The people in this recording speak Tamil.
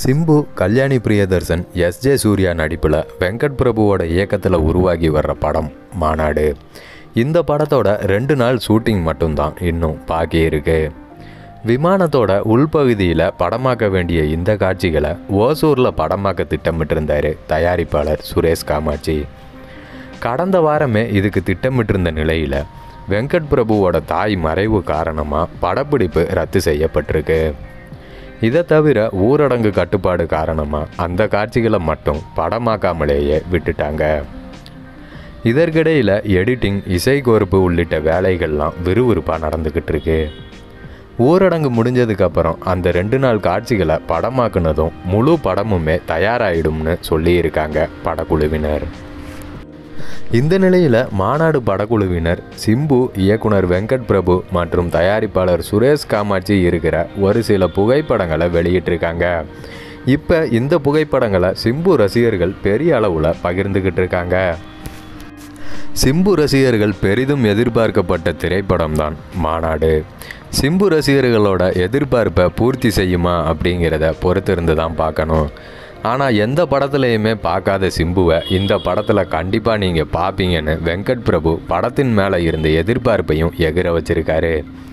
சிம்பு கல்யாணி பிரியதர்சன் எஸ் ஜே சூர்யா நடிப்பில் வெங்கட் பிரபுவோட இயக்கத்தில் உருவாகி வர்ற படம் மாநாடு இந்த படத்தோட ரெண்டு நாள் ஷூட்டிங் மட்டும்தான் இன்னும் பாக்கி இருக்கு விமானத்தோட உள்பகுதியில் படமாக்க வேண்டிய இந்த காட்சிகளை ஓசூரில் படமாக்க திட்டமிட்டிருந்தார் தயாரிப்பாளர் சுரேஷ் காமாட்சி கடந்த வாரமே இதுக்கு திட்டமிட்டிருந்த நிலையில் வெங்கட் பிரபுவோட தாய் மறைவு காரணமாக படப்பிடிப்பு ரத்து செய்யப்பட்டிருக்கு இதை தவிர ஊரடங்கு கட்டுப்பாடு காரணமாக அந்த காட்சிகளை மட்டும் படமாக்காமலேயே விட்டுட்டாங்க இதற்கிடையில் எடிட்டிங் இசைக்கோர்ப்பு உள்ளிட்ட வேலைகள்லாம் விறுவிறுப்பாக நடந்துக்கிட்டு இருக்கு ஊரடங்கு முடிஞ்சதுக்கப்புறம் அந்த ரெண்டு நாள் காட்சிகளை படமாக்குனதும் முழு படமுமே தயாராகிடும்னு சொல்லியிருக்காங்க படக்குழுவினர் இந்த நிலையில் மாநாடு படக்குழுவினர் சிம்பு இயக்குனர் வெங்கட் பிரபு மற்றும் தயாரிப்பாளர் சுரேஷ் காமாட்சி இருக்கிற ஒரு சில புகைப்படங்களை வெளியிட்டிருக்காங்க இப்போ இந்த புகைப்படங்களை சிம்பு ரசிகர்கள் பெரிய அளவில் பகிர்ந்துக்கிட்டு இருக்காங்க சிம்பு ரசிகர்கள் பெரிதும் எதிர்பார்க்கப்பட்ட திரைப்படம் தான் மாநாடு சிம்பு ரசிகர்களோட எதிர்பார்ப்பை பூர்த்தி செய்யுமா அப்படிங்கிறத பொறுத்திருந்து தான் பார்க்கணும் ஆனால் எந்த படத்துலையுமே பார்க்காத சிம்புவை இந்த படத்தில் கண்டிப்பாக நீங்கள் பார்ப்பீங்கன்னு வெங்கட் பிரபு படத்தின் மேலே இருந்த எதிர்பார்ப்பையும் எகிர வச்சிருக்காரு